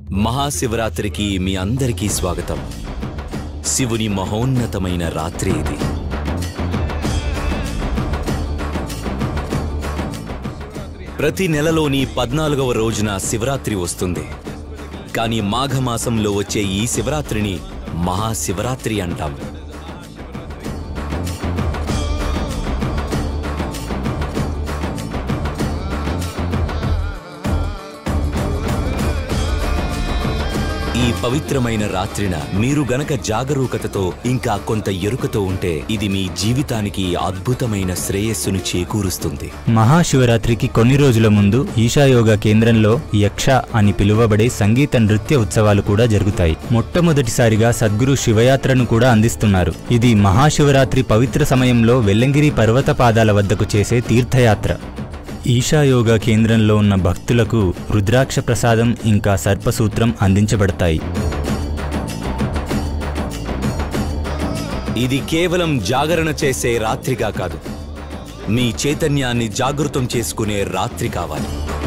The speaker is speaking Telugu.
మహాశివరాత్రికి మీ అందరికీ స్వాగతం శివుని మహోన్నతమైన రాత్రి ఇది ప్రతి నెలలోని పద్నాలుగవ రోజున శివరాత్రి వస్తుంది కానీ మాఘమాసంలో వచ్చే ఈ శివరాత్రిని మహాశివరాత్రి అంటాం ఈ పవిత్రమైన రాత్రిన మీరు గనక జాగరూకతతో ఇంకా కొంత ఎరుకతో ఉంటే ఇది మీ జీవితానికి అద్భుతమైన శ్రేయస్సును చేకూరుస్తుంది మహాశివరాత్రికి కొన్ని రోజుల ముందు ఈశాయోగా కేంద్రంలో యక్ష అని పిలువబడే సంగీత నృత్య ఉత్సవాలు కూడా జరుగుతాయి మొట్టమొదటిసారిగా సద్గురు శివయాత్రను కూడా అందిస్తున్నారు ఇది మహాశివరాత్రి పవిత్ర సమయంలో వెల్లంగిరి పర్వత పాదాల వద్దకు చేసే తీర్థయాత్ర ఈశాయోగా కేంద్రంలో ఉన్న భక్తులకు రుద్రాక్ష ప్రసాదం ఇంకా సర్పసూత్రం అందించబడతాయి ఇది కేవలం జాగరణ చేసే రాత్రిగా కాదు మీ చైతన్యాన్ని జాగృతం చేసుకునే రాత్రి కావాలి